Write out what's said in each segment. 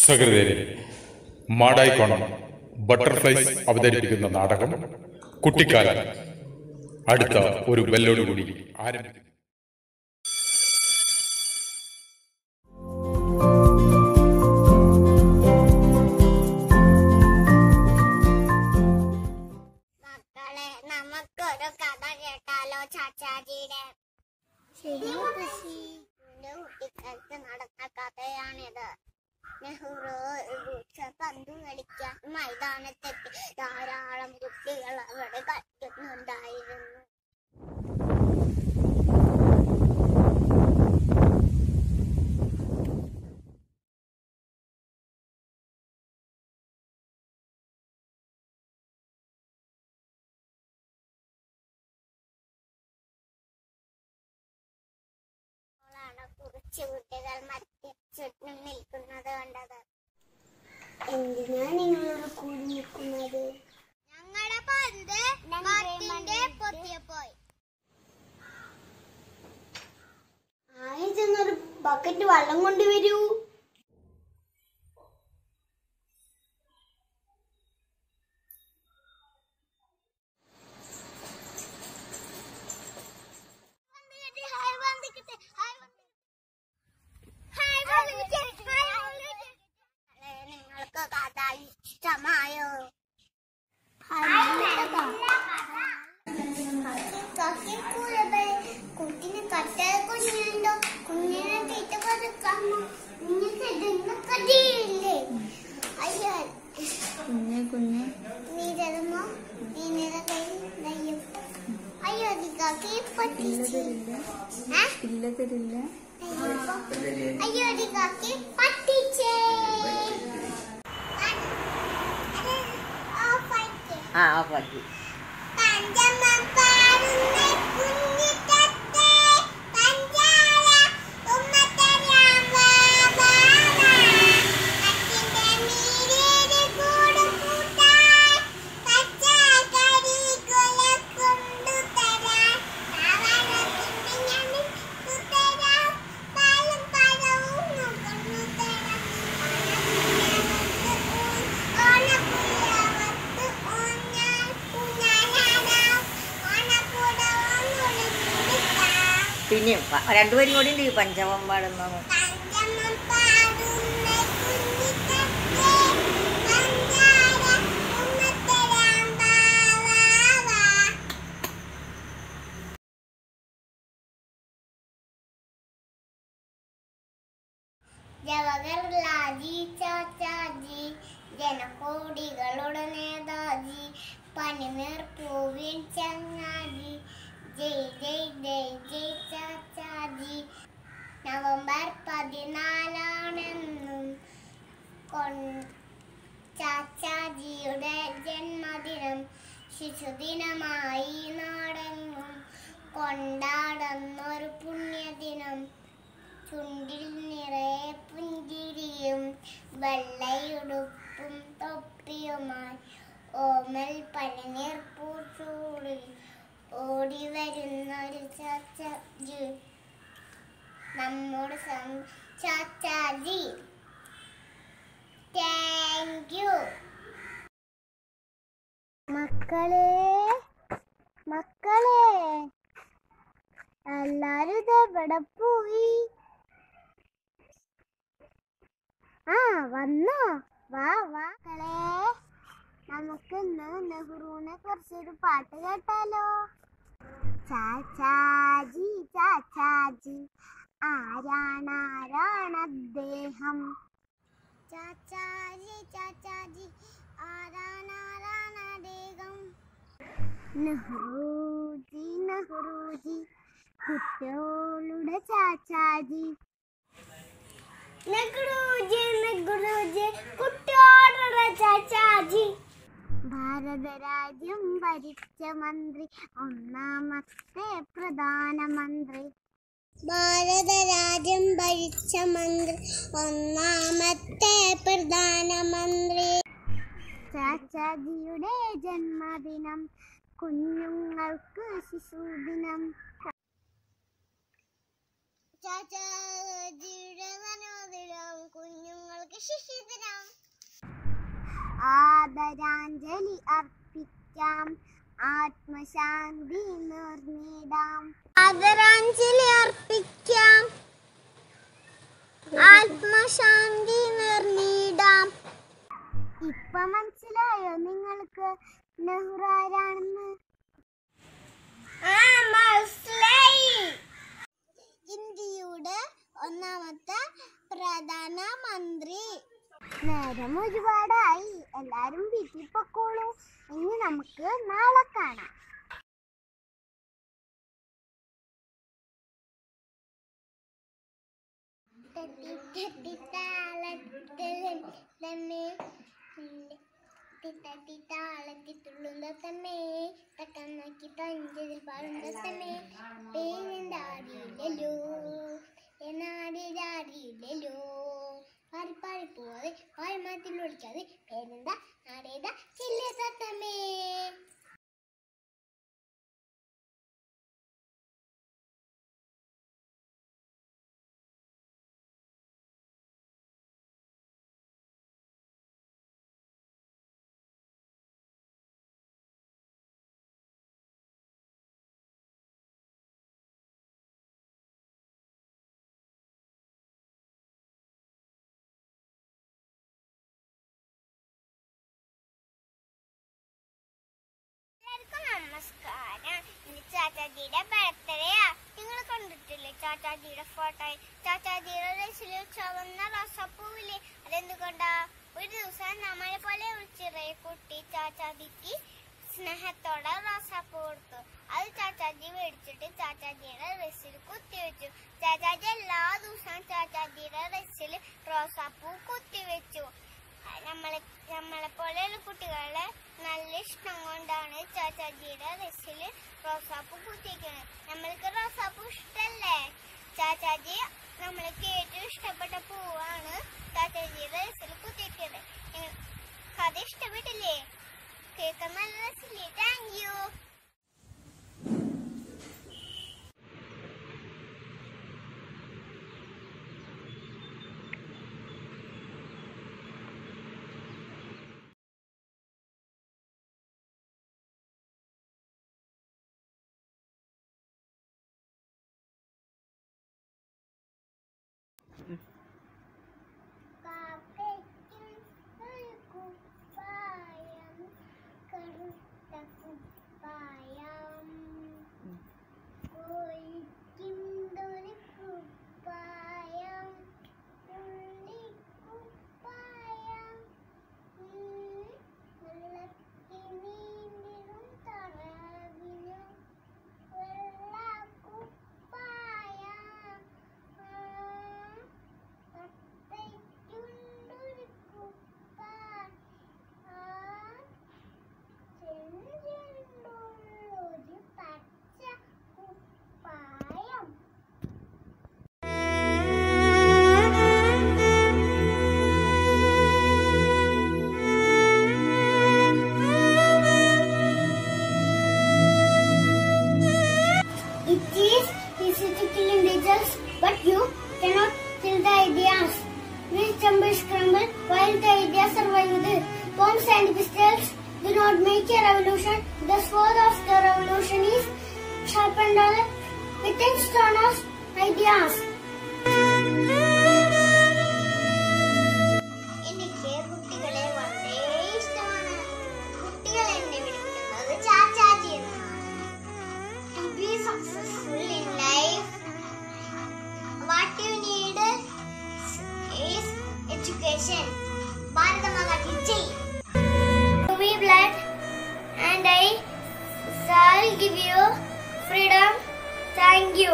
സഹൃദയരെ Madayikonam butterflies അവതരിപ്പിക്കുന്ന നാടകം കുട്ടിക്കാലം അടുത്ത ഒരു ബെല്ലോടുകൂടി ആരംഭിക്കുന്നു മക്കളെ നമുക്കൊരു കഥ കേട്ടാലോ ചാച്ചാജിയുടെ ശരി എന്റെ കുട്ടിക്കാലത്ത് നടന്ന കഥയാണിത് നെഹ്റു വൃക്ഷ പന്ത് കളിക്കാൻ മൈതാനത്തെത്തി ധാരാളം കുട്ടികൾ അവിടെ കളിക്കുന്നുണ്ടായിരുന്നു ാണ് കുറച്ച് കുട്ടികൾ മരത്തിൽ ചുറ്റും നിൽക്കുന്നത് കണ്ടത് എന്തിനാ നിങ്ങൾ കൂടി നിൽക്കുന്നത് ഞങ്ങളുടെ പന്ത് മരത്തിന്റെ പൊത്തിയപ്പോയി ആയി ചെന്നൊരു ബക്കറ്റ് വെള്ളം കൊണ്ടുവരൂ നിങ്ങൾക്ക് കഥ ഇഷ്ടമായോ കുട്ടിനെ കട്ട കുഞ്ഞുണ്ടോ കുഞ്ഞിനെ തീറ്റ കൊടുക്കാമോ കുഞ്ഞിക്ക് ഇടുന്ന കടിയില്ലേ അയ്യോ കുഞ്ഞെ കുഞ്ഞെ നീ തരുമോ നീ നിറകൈ ദയ്യം അയ്യോ ദിക്കാക്കി പറ്റിച്ചു ഏ ഇല്ല തരില്ല അയ്യോ ദിക്കാക്കി പറ്റിച്ചേ ആ ആ പറ്റി പിന്നെ പ- രണ്ടുപേരും കൂടി ഉണ്ട് ഈ പഞ്ചമം പാടുന്നത് ജവഹർലാൽജി ചാച്ചാജി ജനകോടികളുടെ നേതാജി പനിനീർ പൂവിൻ ചങ്ങാജി ജയ് ജയ് ജയ് ജയ് ചാച്ചാജി നവംബർ പതിനാലാണെന്നും കൊൺ- ചാച്ചാജിയുടെ ജന്മദിനം ശിശുദിനമായി നാടെങ്ങും കൊണ്ടാടുന്നൊരു പുണ്യദിനം ചുണ്ടിൽ നിറയെ പുഞ്ചിരിയും വെള്ളയുടുപ്പും തൊപ്പിയുമായി ഓമൽ പനിനീർ പൂച്ചൂടി ഓടി വരുന്നൊരു ചാച്ചാജി നമ്മുടെ സം- ചാച്ചാജി താങ്ക് യു മക്കളെ മക്കളെ എല്ലാരും ഇതെവിടെ പോയി ആ വന്നോ വാ വാ മക്കളെ നമുക്ക് ഇന്ന് നെഹ്റുവിനെ കുറിച്ചൊരു പാട്ട് കേട്ടാലോ ചാച്ചാജി ചാച്ചാജി ആരാണ് ആരാണ് അദ്ദേഹം ചാച്ചാജി ചാച്ചാജി ആരാണ് ആരാണ് അദ്ദേഹം നെഹ്റൂജി നെഹ്റൂജി കുട്ടികളുടെ ചാച്ചാജി നെഹ്റൂജി നെഹ്റൂജി കുട്ടിയോടുള്ള ചാച്ചാജി ഭാരതരാജ്യം ഭരിച്ച മന്ത്രി ഒന്നാമത്തെ പ്രധാനമന്ത്രി ഭാരതരാജ്യം ഭരിച്ച മന്ത്രി ഒന്നാമത്തെ പ്രധാനമന്ത്രി ചാച്ചാജിയുടെ ജന്മദിനം കുഞ്ഞുങ്ങൾക്ക് ശിശുദിനം ചാച്ചാജിയുടെ മനോദിനം കുഞ്ഞുങ്ങൾക്ക് ശിശുദിനം ആദരാഞ്ജലി അർപ്പിക്കാം ആത്മശാന്തി നേർന്നിടാം ആദരാഞ്ജലി അർപ്പിക്കാം ആത്മശാന്തി നേർന്നിടാം ഇപ്പൊ മനസ്സിലായോ നിങ്ങൾക്ക് നെഹ്റു ആരാണെന്ന് ഇന്ത്യയുടെ ഒന്നാമത്തെ പ്രധാനമന്ത്രി നേരം ഒരുപാടായി എല്ലാരും വീട്ടിൽ പൊക്കോളൂ ഇനി നമുക്ക് നാളെ കാണാം തട്ടി തട്ടി താളത്തിൽ തന്നെ തട്ടി താളത്തി തുള്ളുന്ന തമ്മേ തക്കന്നാക്കി തഞ്ചതിൽ പാടുന്ന തമ്മേ പേരെന്താടിയില്ലല്ലോ എന്നാടിയില്ലല്ലോ പാറി പാറി പോവാതെ പാരമാത്തിൽ വിളിക്കാതെ പേരെന്താ നാടേതാ ചെല്ലിയ തത്തമ്മേ എല്ലാവർക്കും നമസ്കാരം ഇന്ന് ചാച്ചാജിയുടെ ബർത്ത്ഡേയാ നിങ്ങൾ കണ്ടിട്ടില്ലേ ചാച്ചാജിയുടെ ഫോട്ടോ ചാച്ചാജിയുടെ ഡ്രസ്സിൽ ചുവന്ന റോസാപ്പൂവില്ലേ അതെന്തുകൊണ്ടാ ഒരു ദിവസം നമ്മളെ പോലെ ഒരു ചെറിയ കുട്ടി ചാച്ചാജിക്ക് സ്നേഹത്തോടെ റോസാപ്പൂ കൊടുത്തു അത് ചാച്ചാജി മേടിച്ചിട്ട് ചാച്ചാജിയുടെ ഡ്രസ്സിൽ കുത്തിവെച്ചു ചാച്ചാജി എല്ലാ ദിവസവും ചാച്ചാജിയുടെ ഡ്രസ്സിൽ റോസാപ്പൂ കുത്തിവെച്ചു നമ്മളെ നമ്മളെ പോലെയുള്ള കുട്ടികളെ നല്ല ഇഷ്ടം കൊണ്ടാണ് ചാച്ചാജിയുടെ ഡ്രസ്സിൽ റോസാപ്പൂ കുത്തിയിരിക്കുന്നത് നമ്മൾക്ക് റോസാപ്പൂ ഇഷ്ടല്ലേ ചാച്ചാജി നമ്മൾക്ക് ഏറ്റവും ഇഷ്ടപ്പെട്ട പൂവാണ് ചാച്ചാജിയുടെ ഡ്രസ്സിൽ കുത്തിയിരിക്കുന്നത് നിങ്ങൾ കഥ ഇഷ്ടപ്പെട്ടില്ലേ കേൾക്കാൻ നല്ല രസില്ലേ താങ്ക് യു കാക്കയ്ക്കും ഒരു കുപ്പായം കറുത്ത കുപ്പായം കോഴിക്കും ഒരു കുപ്പായം ഉള്ളിക്കുപ്പായം ഉം, വെള്ളത്തിൽ നീന്തിടും തറവിനും വെള്ളക്കുപ്പായം ആ, തത്തയ്ക്കുണ്ടൊരു കുപ്പ ആ ചെഞ്ചെണ്ടുള്ളൊരു പച്ച കുപ്പായം It is easy to kill individuals, but you cannot kill the ideas. We stumble scramble while the ideas survive. Bombs and pistols do not make a revolution. The sword of the revolution is sharpened with a stone of ideas. എനിക്ക് കുട്ടികളെ വളരെ ഇഷ്ടമാണ് കുട്ടികൾ എന്നെ വിളിക്കുന്നത് ചാച്ചാജി എന്നാണ് to be successful in life, what you need is education. Bharata Mata ki jai. To be blood and I shall give you freedom. Thank you.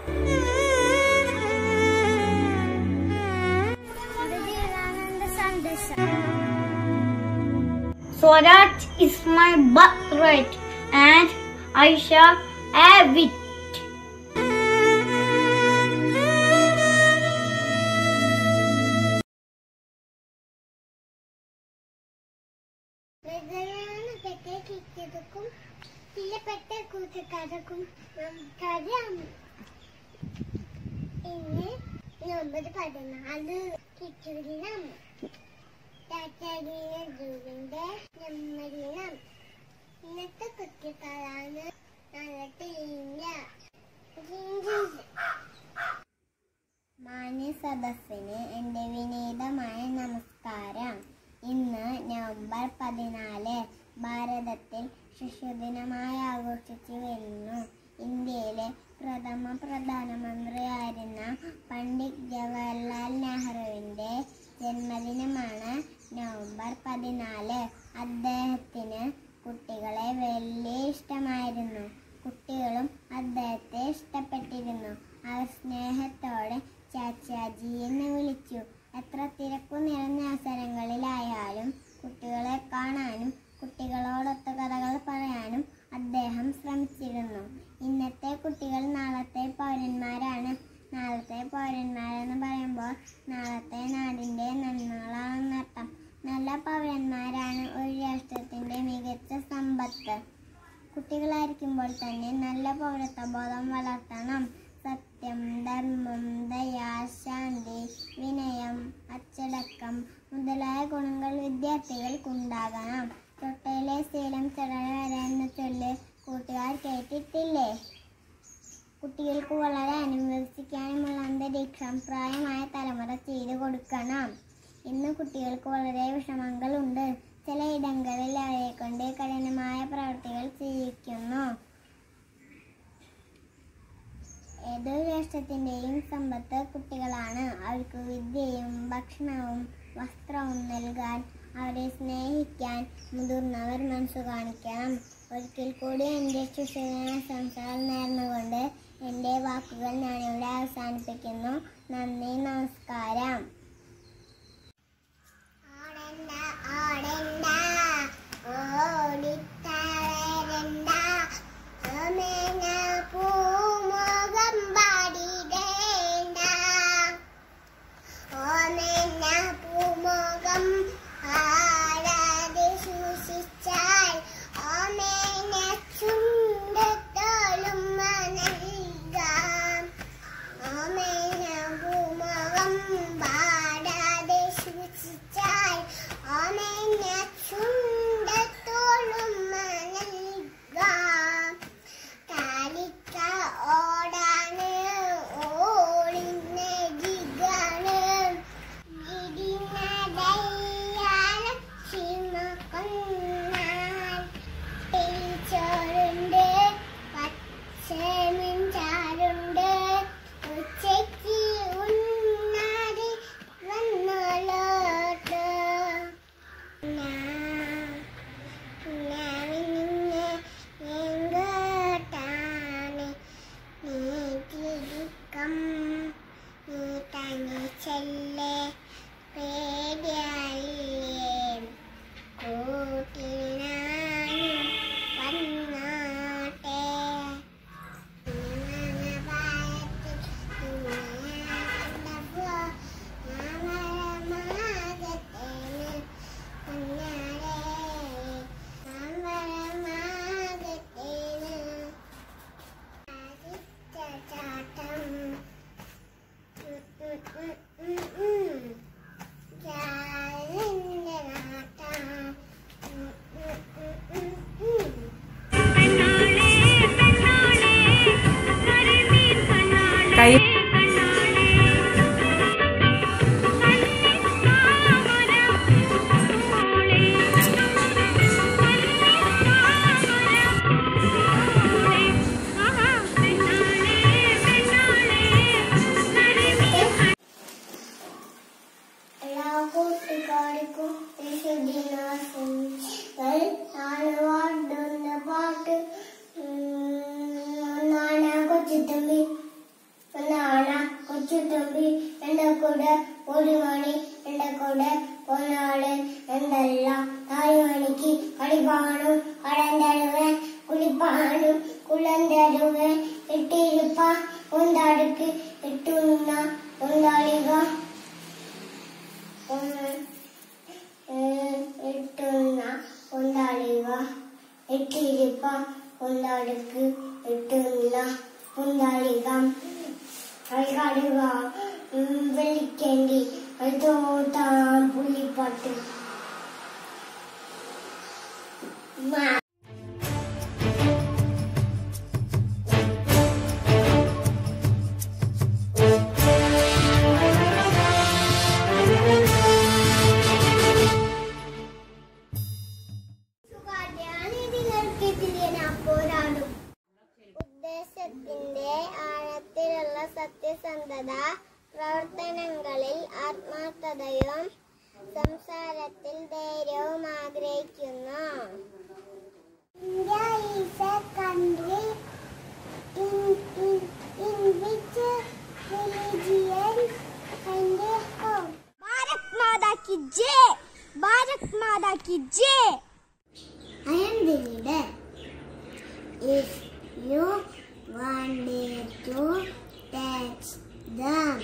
Swaraj is my birthright and I shall have it. പ്രധാന പെട്ട കിട്ടിയതുക്കും പ്രിയപ്പെട്ട കൂട്ടുകാർക്കും നമുക്കറിയാം ഇന്ന് November പതിനാല് കിട്ടിയതിനാണ് ടാറ്റാടിയുടെ ജന്മദിനം ഇന്നത്തെ കുട്ടികളാണ് നടത്തിയില്ല മാന്യ സദസ്സിന് എൻ്റെ വിനീതമായ നമസ്കാരം ഇന്ന് നവംബർ പതിനാല് ഭാരതത്തിൽ ശിശുദിനമായി ആഘോഷിച്ചു വരുന്നു ഇന്ത്യയിലെ പ്രഥമ പ്രധാനമന്ത്രിയായിരുന്ന പണ്ഡിറ്റ് ജവഹർലാൽ നെഹ്റുവിൻ്റെ ജന്മദിനമാണ് നവംബർ പതിനാല് അദ്ദേഹത്തിന് കുട്ടികളെ വലിയ ഇഷ്ടമായിരുന്നു കുട്ടികളും അദ്ദേഹത്തെ ഇഷ്ടപ്പെട്ടിരുന്നു അവർ സ്നേഹത്തോടെ ചാച്ചാജി എന്ന് വിളിച്ചു എത്ര തിരക്കു നിറഞ്ഞ അവസരങ്ങളിലായാലും കുട്ടികളെ കാണാനും കുട്ടികളോടൊത്ത കഥകൾ പറയാനും അദ്ദേഹം ശ്രമിച്ചിരുന്നു ഇന്നത്തെ കുട്ടികൾ നാളത്തെ പൗരന്മാരാണ് നാളത്തെ പൗരന്മാരെന്ന് പറയുമ്പോൾ നാളത്തെ നാടിൻ്റെ നന്മകളാണെന്നർത്ഥം നല്ല പൗരന്മാരാണ് ഒരു രാഷ്ട്രത്തിൻ്റെ മികച്ച സമ്പത്ത് കുട്ടികളായിരിക്കുമ്പോൾ തന്നെ നല്ല പൗരത്വബോധം വളർത്തണം സത്യം ധർമ്മം ദയ ശാന്തി വിനയം അച്ചടക്കം മുതലായ ഗുണങ്ങൾ വിദ്യാർത്ഥികൾക്കുണ്ടാകണം തൊട്ടയിലെ ശീലം ചെറ വരെ എന്ന ചൊല്ല് കൂട്ടുകാർ കേട്ടിട്ടില്ലേ കുട്ടികൾക്ക് വളരെ അനുവദിക്കാനുമുള്ള അന്തരീക്ഷം പ്രായമായ തലമുറ ചെയ്തു കൊടുക്കണം ഇന്ന് കുട്ടികൾക്ക് വളരെ വിഷമങ്ങളുണ്ട് ചിലയിടങ്ങളിൽ അവരെ കൊണ്ട് കഠിനമായ പ്രവൃത്തികൾ ചെയ്യിക്കുന്നു ഏതൊരു രാഷ്ട്രത്തിൻ്റെയും സമ്പത്ത് കുട്ടികളാണ് അവർക്ക് വിദ്യയും ഭക്ഷണവും വസ്ത്രവും നൽകാൻ അവരെ സ്നേഹിക്കാൻ മുതിർന്നവർ മനസ്സു കാണിക്കണം ഒരിക്കൽ കൂടി എൻ്റെ ശിശുദിന സംസാരം നേർന്നുകൊണ്ട് എൻ്റെ വാക്കുകൾ ഞാനിവിടെ അവസാനിപ്പിക്കുന്നു നന്ദി നമസ്കാരം ഓടണ്ട ഓടണ്ട ഓടിത്തളരണ്ട ഓമന പൂമുഖം പാടിടേണ്ട ഓമന പൂമുഖം ആടാതെ സൂക്ഷിച്ചാൽ ഓമന ചുണ്ടത്തോളും നൽകാം ഓമന പൂമുഖം പാടാതെ സൂക്ഷിച്ചാൽ ഓമന ചുണ്ടത്തോളും നൽകാം കാലിക്ക ഓടാണ് ഓടിനടികാണ് ഇടിനടയാൽ ചുമക്കൊന്നാൽ ചോറുണ്ട് പച്ചമീൻ ചാറുണ്ട് ഉച്ചയ്ക്ക് ഉണ്ണാതെ വന്നോളോട്ട് ഞാൻ ഞാനിന്ന് എങ്ങോട്ടാണ് നീ തിരിക്കം നീ തനിച്ചല്ലേ പേടിയായില്ലേ കൂട്ടിനാനും വന്നോട്ടെ കൈ എല്ലാ കൂട്ടുകാർക്കും വിശുദ്ധിനാശംസകൾ നാളെ പാടുന്ന പാട്ട് നാണ കൊച്ചുതമ്പി നാണ കൊച്ചുതമ്പി എന്റെ കൂടെ ഒരു മണി എന്റെ കൂടെ ഒന്നാള് എന്തെല്ലാം നാല് മണിക്ക് കളി കാണും കടന്തരുവൻ കുളിപ്പാടും കുളന്തരുവൻ ഇട്ടിരുപ്പ ഒന്നടുക്ക് ഇട്ടുന്ന ഒന്നാളിക എട്ടുന്ന കൊണ്ടാടുക എട്ടിരിപ്പ കൊണ്ടാടുക്ക് എട്ടുന്ന കൊണ്ടാടുക കളിക്കാടുക വിളിക്കേണ്ടി തോട്ടാൻ പുള്ളിപ്പാട്ട് ആത്മാർത്ഥതയും സംസാരത്തിൽ ധൈര്യവും ആഗ്രഹിക്കുന്നു India is a country in, in, in which religion and home. Bharat माता की जय भारत माता की जय I am the leader. If you want me to touch them,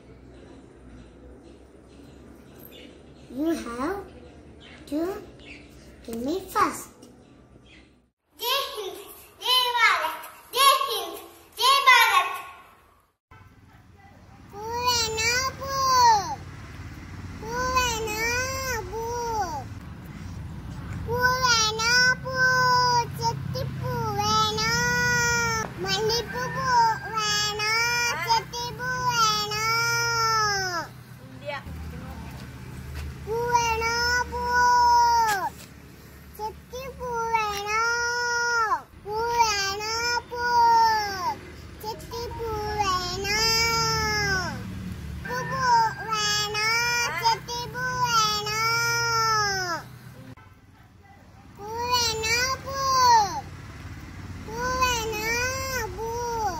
you have to kill me first. जय हिंद जय भारत जय हिंद जय Bharat पूरनापुर पूरनापुर पूरनापुर ചെത്തിപ്പൂവേന മല്ലിപ്പൂവേന ചെത്തിപ്പൂവേന പൂവേനാപൂർ ചെത്തിപ്പൂവേന പൂവേനാപൂർ ചെത്തിപ്പൂവേന പൂവേന ചെത്തിപ്പൂവേന പൂവേനാപൂർ പൂവേനാപൂർ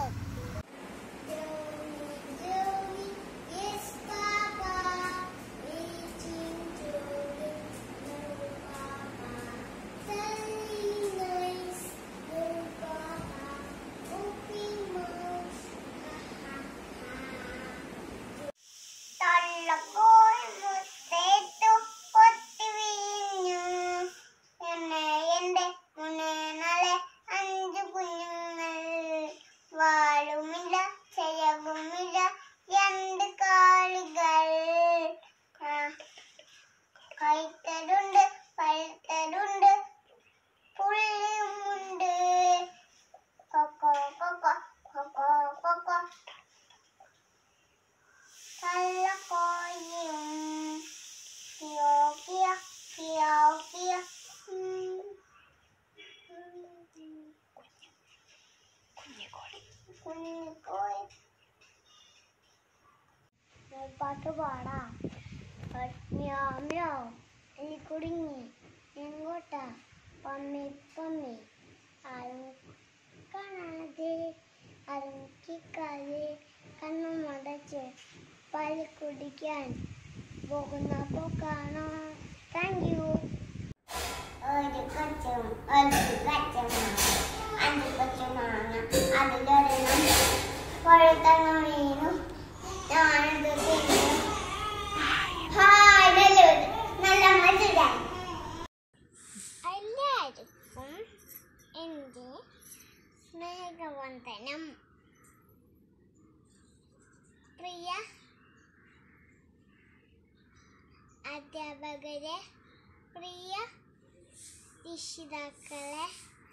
Yes, Papa. Reaching to the moon, Papa. Telling nice, oh, Papa. Open mouth, ha, ha, ha. തള്ളക്കോൾ മുത്തേറ്റു കൊത്തി വീഞ്ഞു എന്നെ എന്റെ മുന്നേനാളെ അഞ്ചു കുഞ്ഞുങ്ങൾ വാളുമില്ല ചെലവുമില്ല രണ്ട് കാളുകൾ ആ, കൈത്തരുണ്ട് പഴുത്തരുണ്ട് പുള്ളിയുമുണ്ട് കൊക്കോ കൊക്കോ കൊക്കോ കൊക്കോ കള്ളക്കോഴിയും കിയോ കിയ കിയോ കിയ ഉം. കുഞ്ഞിക്കോഴി പാട്ട് പാടാം മ്യാവ് എലി കുടുങ്ങി എങ്ങോട്ടാ പമ്മി പമ്മി ആരും കാണാതെ അരങ്ങിക്കാതെ കണ്ണു മടച്ച് പാല് കുടിക്കാൻ പോകുന്നപ്പോ കാണാം താങ്ക് യു ഒരു കൊച്ചും ഒരു കച്ചമാണ് അഞ്ച് കൊച്ചുമാണ് അതിലൊരെണ്ണം പുഴത്തങ്ങ വീണു ഞാനത് തിന്നു ഹായ് നല്ല നല്ല മധുരം എല്ലാവർക്കും എൻ്റെ സ്നേഹവന്ദനം പ്രിയ അധ്യാപകരെ പ്രിയ രക്ഷിതാക്കളെ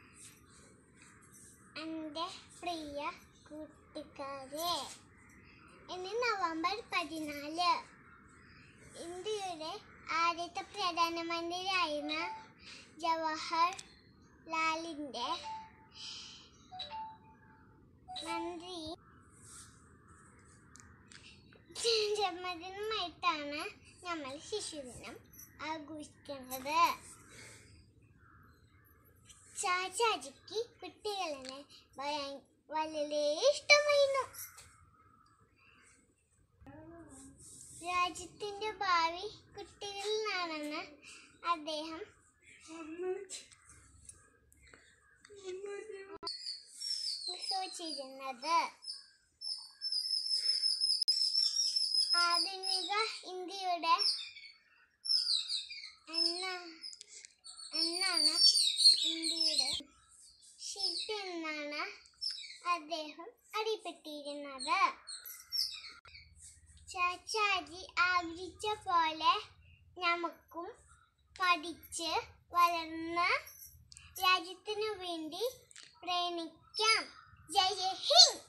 എൻ്റെ പ്രിയ കൂട്ടുകാരെ ഇന്ന് നവംബർ പതിനാല് ഇന്ത്യയുടെ ആദ്യത്തെ പ്രധാനമന്ത്രിയായിരുന്ന ജവഹർ ലാലിൻ്റെ മന്ത്രി ജന്മദിനമായിട്ടാണ് നമ്മൾ ശിശുദിനം ആഘോഷിക്കുന്നത് ചാച്ചാജിക്ക് കുട്ടികളെ ഭയ- വളരെ ഇഷ്ടമായിരുന്നു രാജ്യത്തിന്റെ ഭാവി കുട്ടികളിലാണെന്ന് അദ്ദേഹം വിശ്വസിച്ചിരുന്നത് ആധുനിക ഇന്ത്യയുടെ എന്ന എന്നാണ് ഇന്ത്യയുടെ ശില്പി എന്നാണ് അദ്ദേഹം അറിയപ്പെട്ടിരുന്നത് ചാച്ചാജി ആഗ്രഹിച്ച പോലെ നമുക്കും പഠിച്ച് വളർന്ന് രാജ്യത്തിനു വേണ്ടി പ്രയണിക്കാം ജയ് ഹിന്ദ്